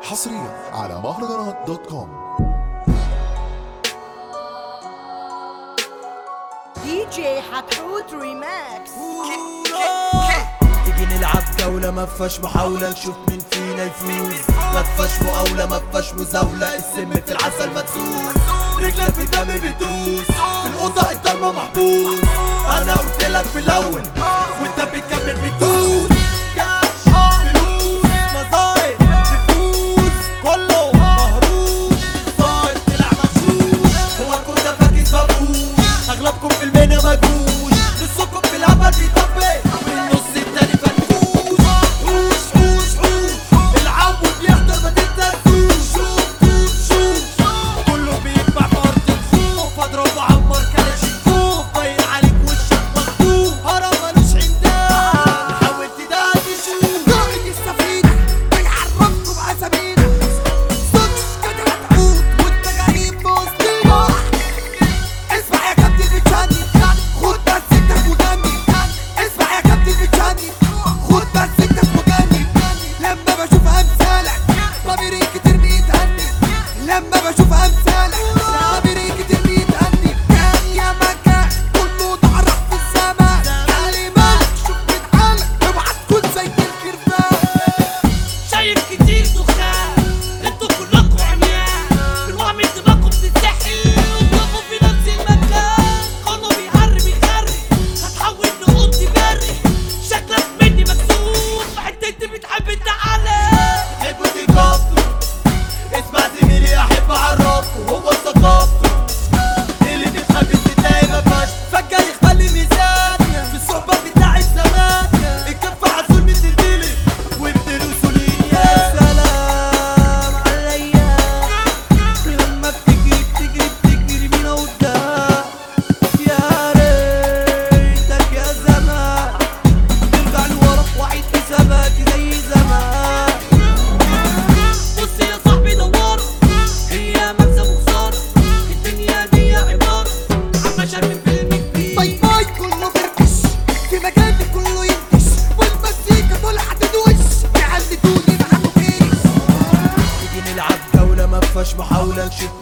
حصريا على مهرجانات دوت كوم دي جي حتحوت ريماكس تيجي نلعب جولة ما فيهاش محاولة نشوف مين فينا يفوز ما فيهاش مقاولة ما فيهاش مزاولة السم في العسل مدسوس رجلك في الدم بتدوس في الأوضة الضلمة محبوس أنا قلت لك في الأول وأنت بتكمل بتدوس كاش فلوس مصايب نفوس كله مهروس صاير طلع مغشوش هو كل ده فاكس مفهوش أغلبكم في المنى مجهوش نصكم في الهبل بيطبق والنص التاني فنفوش حوش حوش حوش العبوا بيحضر ما تتنسوش شوف شوف شوف كله بيجمع في أرض الخوف أضرب وأعمر كلاشينكوف باين عليك وشك مخطوف هرم ملوش عمدان حاول تدادي شوف قائد السفينة بيعرفكم أسامينا صوت كده هتعود وانت غريب في وسطينا اسمع يا كابتن بتشاني خد بس انت وجنبي اسمع يا كابتن بتشاني خد بس انت وجنبي لما بشوف امثالك ضميري كتير بيتهني لما بشوف امثالك ضميري كتير بيتهني كان يا مكان كله اتعرف في الزمان كلمات شوف من حالك اوعى تكون زي الكرفان شايف كتير دخان انتوا كلكم عميان بالوهم دماغكم بتتسحل وتقفوا في نفس المكان كله بيهري بيخري هتحول نقطي بري شكلك مني مكسوف حتى انت بتحب التعالي تحبوا تكفوا اسمع زميلي احب اعرفكم هو ثقافته اللي بتحب تلاقي ما فيهاش فجأة يخلي ميزان في الصحبة بتاعت زمان الكف عسول من تديلي وابدلوا سولين يا سلام عليا لما بتجري بتجري بتجري بينا قدام يا ريتك يا زمان ترجع لورا وعيد حساباتي زي زمان بص يا صاحبي دوار هي مكسب وخسارة الدنيا دي عبارة عم شرم فيلم كبير باي باي كله فركش في مكاني كله ينكش والمزيكا طلعت تدوش يعلي دوني معاكم فيش تيجي نلعب جولة ما فيهاش محاولة نشوف